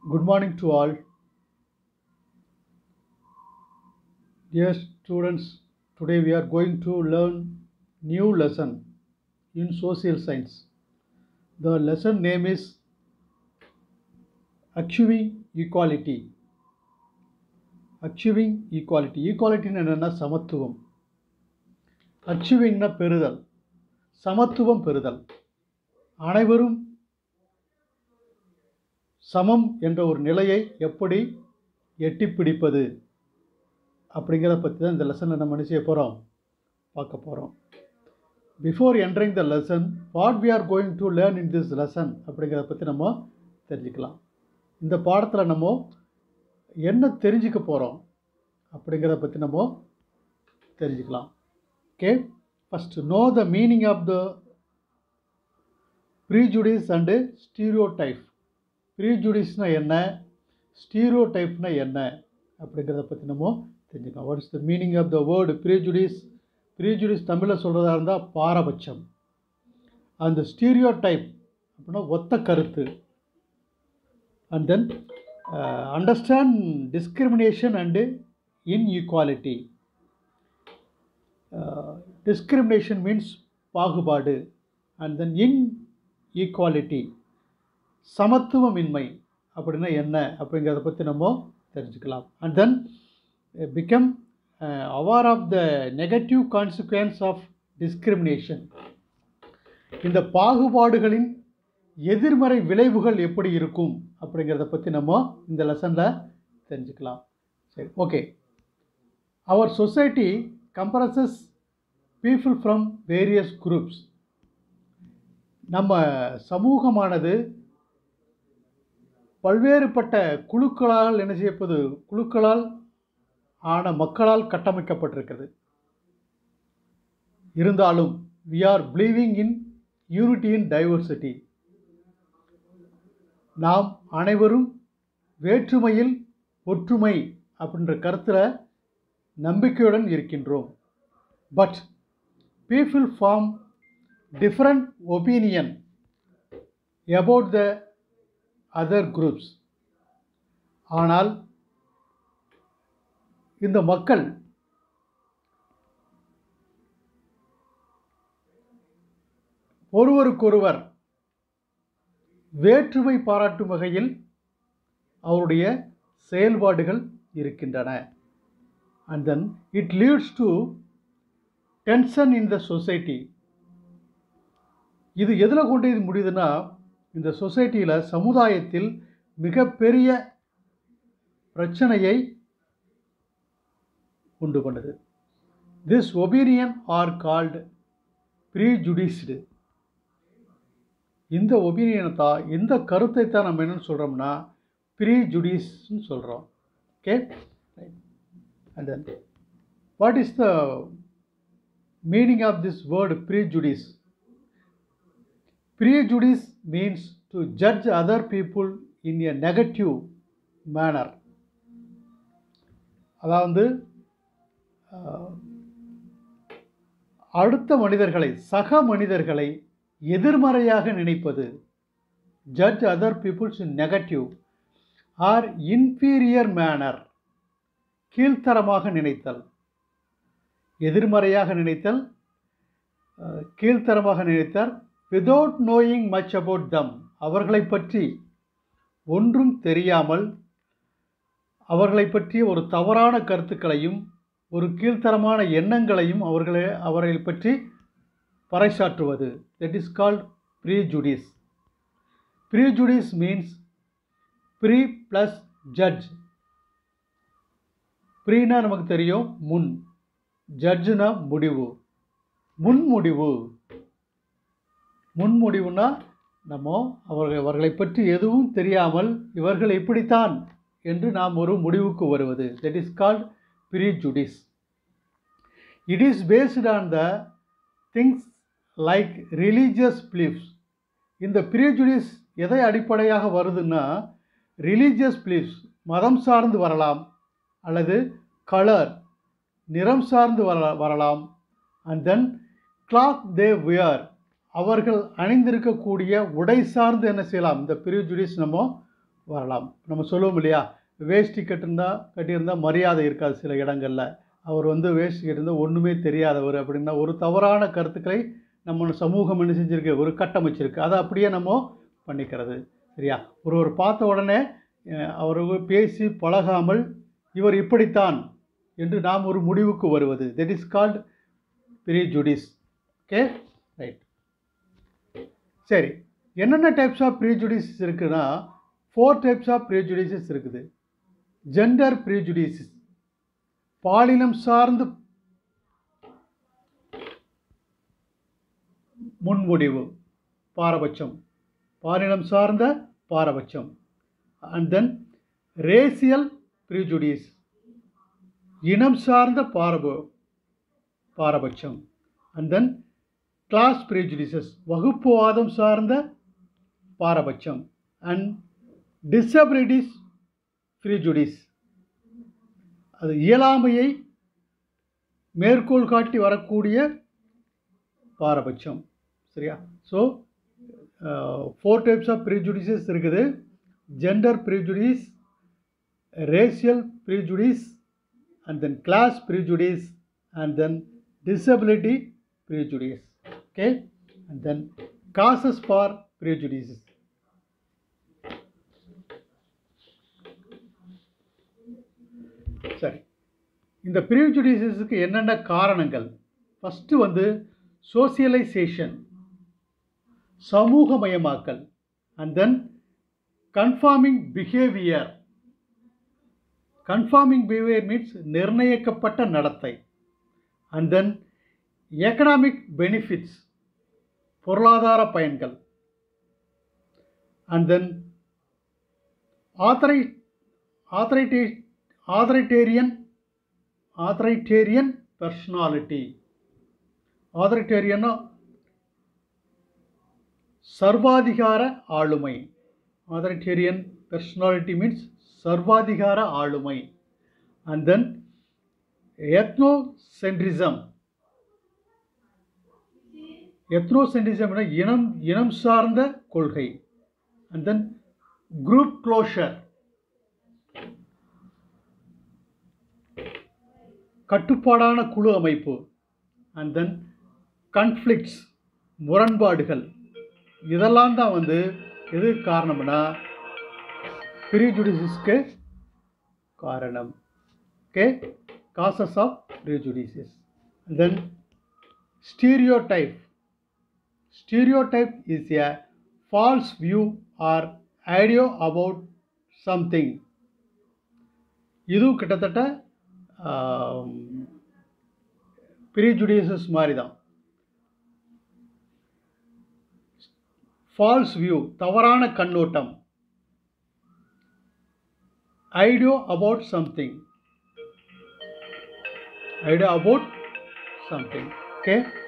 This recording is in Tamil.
Good morning to all. Dear students, today we are going to learn new lesson in social science. The lesson name is Achieving Equality. Achieving Equality. Equality என்னன்னா சமத்துவம் அச்சீவிங்னா பெறுதல் சமத்துவம் பெறுதல் அனைவரும் சமம் என்ற ஒரு நிலையை எப்படி எட்டி பிடிப்பது அப்படிங்கிறத பற்றி தான் இந்த லெசனில் நம்ம என்ன செய்ய போகிறோம் பார்க்க போகிறோம் before entering the lesson what we are going to learn in this lesson அப்படிங்கிறத பற்றி நம்ம தெரிஞ்சுக்கலாம் இந்த பாடத்தில் நம்ம என்ன தெரிஞ்சுக்க போகிறோம் அப்படிங்கிறத பற்றி நம்ம தெரிஞ்சுக்கலாம் okay first know the meaning of the prejudice and stereotype ப்ரீஜுடிஸ்னால் என்ன ஸ்டீரியோடைப்னா என்ன அப்படிங்கிறத பற்றி நம்ம தெரிஞ்சுக்கலாம் what is the meaning of the word prejudice prejudice தமிழில் சொல்கிறதா இருந்தால் பாரபட்சம் அந்த ஸ்டீரியோடைப் அப்படின்னா ஒத்த கருத்து and then understand discrimination and inequality discrimination means பாகுபாடு அண்ட் தென் இன் ஈக்குவாலிட்டி சமத்துவமின்மை அப்படின்னா என்ன அப்படிங்கிறத பற்றி நம்ம தெரிஞ்சுக்கலாம் and then become aware of the negative consequence of discrimination இந்த பாகுபாடுகளின் எதிர்மறை விளைவுகள் எப்படி இருக்கும் அப்படிங்கிறத பற்றி நம்ம இந்த லெசனில் தெரிஞ்சுக்கலாம் சரி okay our society comprises people from various groups நம்ம சமூகமானது பல்வேறுபட்ட குழுக்களால் என்ன செய்யப்பது குழுக்களால் ஆன மக்களால் கட்டமைக்கப்பட்டிருக்கிறது இருந்தாலும் we are believing in unity in diversity நாம் அனைவரும் வேற்றுமையில் ஒற்றுமை அப்படின்ற கருத்தில் நம்பிக்கையுடன் இருக்கின்றோம் but people form different opinion about the other groups ஆனால் இந்த மக்கள் ஒருவருக்கொருவர் வேற்றுமை பாராட்டும் வகையில் அவருடைய செயல்பாடுகள் இருக்கின்றன and then it leads to tension in the society இது எதில் கொண்டு இது முடியுதுன்னா இந்த சொசைட்டியில் சமுதாயத்தில் மிகப்பெரிய பிரச்சனையை உண்டு பண்ணுது this opinion are called prejudiced இந்த ஒபீனியனை தான் இந்த கருத்தை தான் நம்ம என்னென்னு சொல்கிறோம்னா ப்ரீஜுடிஸ்ன்னு சொல்கிறோம் okay and then what is the meaning of this word prejudice Prejudice means to judge other people in a negative manner. அதாவது அடுத்த மனிதர்களை சக மனிதர்களை எதிர்மறையாக நினைப்பது judge other peoples in negative or inferior manner கீழ்த்தரமாக நினைத்தல் எதிர்மறையாக நினைத்தல் கீழ்த்தரமாக நினைத்தல் without knowing much about them அவர்களை பற்றி ஒன்றும் தெரியாமல் அவர்களை பற்றிய ஒரு தவறான கருத்துக்களையும் ஒரு கீழ்த்தரமான எண்ணங்களையும் அவர்களை அவர்களை பற்றி பறைசாற்றுவது that is called prejudice prejudice means pre plus judge ப்ரீனா நமக்கு தெரியும் முன் ஜட்ஜுனா முடிவு முன்முடிவு முன்முடிவுனா நம்ம அவர்கள் அவர்களை பற்றி எதுவும் தெரியாமல் இவர்கள் இப்படித்தான் என்று நாம் ஒரு முடிவுக்கு வருவது that is called prejudice it is based on the things like religious beliefs இந்த ப்ரீஜுடிஸ் எதை அடிப்படையாக வருதுன்னா ரிலீஜியஸ் பிலீஃப்ஸ் மதம் சார்ந்து வரலாம் அல்லது கலர் நிறம் சார்ந்து வர வரலாம் and then cloth they wear அவர்கள் அணிந்திருக்கக்கூடிய உடை சார்ந்து என்ன செய்யலாம் இந்த ப்ரீஜுடிஸ் நம்ம வரலாம் நம்ம சொல்லுவோம் இல்லையா வேஷ்டி கட்டிருந்தா கட்டியிருந்தா மரியாதை இருக்காது சில இடங்களில் அவர் வந்து வேஷ்டி கட்டியிருந்தால் ஒன்றுமே தெரியாதவர் அப்படின்னா ஒரு தவறான கருத்துக்களை நம்ம சமூகம் என்ன செஞ்சுருக்கு ஒரு கட்டமைச்சிருக்கு அதை அப்படியே நம்ம பண்ணிக்கிறது சரியா ஒருவர் பார்த்த உடனே அஹ், அவர் பேசி பழகாமல் இவர் இப்படித்தான் என்று நாம் ஒரு முடிவுக்கு வருவது that is called prejudice okay right சரி என்னென்ன டைப்ஸ் ஆஃப் ப்ரீஜுடிசஸ் இருக்குன்னா ஃபோர் டைப்ஸ் ஆஃப் ப்ரீஜுடிசஸ் இருக்குது ஜெண்டர் ப்ரீஜுடிசஸ் பாலினம் சார்ந்து முன்முடிவு பாரபட்சம் பாலினம் சார்ந்த பாரபட்சம் அண்ட் தென் ரேசியல் ப்ரீஜுடிஸ் இனம் சார்ந்த பாரப பாரபட்சம் அண்ட் தென் கிளாஸ் ப்ரீஜுடிசஸ் வகுப்புவாதம் சார்ந்த பாரபட்சம் அண்ட் டிசபிலிட்டிஸ் ப்ரீஜுடிஸ் அது இயலாமையை மேற்கோள் காட்டி வரக்கூடிய பாரபட்சம் சரியா so four types of prejudices இருக்குது gender prejudice racial prejudice and then class prejudice and then disability prejudice okay and then causes for prejudices சரி இந்த ப்ரீஜுடிசஸுக்கு என்னென்ன காரணங்கள் ஃபஸ்ட்டு வந்து சோசியலைசேஷன் சமூகமயமாக்கல் and then conforming behaviour conforming behaviour means நிர்ணயிக்கப்பட்ட நடத்தை அண்ட் தென் எக்கனாமிக் பெனிஃபிட்ஸ் பொருளாதார பயன்கள் அண்ட் தென் ஆத்தரை ஆத்தரைட்டே ஆதரைட்டேரியன் ஆதரைட்டேரியன் பர்சனாலிட்டி ஆதரைட்டேரியன்னா சர்வாதிகார ஆளுமை ஆதரைட்டேரியன் பர்சனாலிட்டி மீன்ஸ் சர்வாதிகார ஆளுமை அண்ட் தென் எத்னோசென்ட்ரிசம் எத்னோசென்ட்ரிசம் இனம் இனம் சார்ந்த கொள்கை அண்ட் தென் குரூப் க்ளோஷர் கட்டுப்பாடான குழு அமைப்பு அண்ட் தென் கன்ஃப்ளிக்ட்ஸ் முரண்பாடுகள் இதெல்லாம் தான் வந்து எது காரணம்னா ப்ரீஜுடிசஸ்க்கு காரணம் okay causes of prejudices then stereotype stereotype is a false view or idea about something இதுவும் கிட்டத்தட்ட ப்ரீஜுடிசஸ் மாதிரி தான் ஃபால்ஸ் வியூ தவறான கண்ணோட்டம் idea about something idea about something okay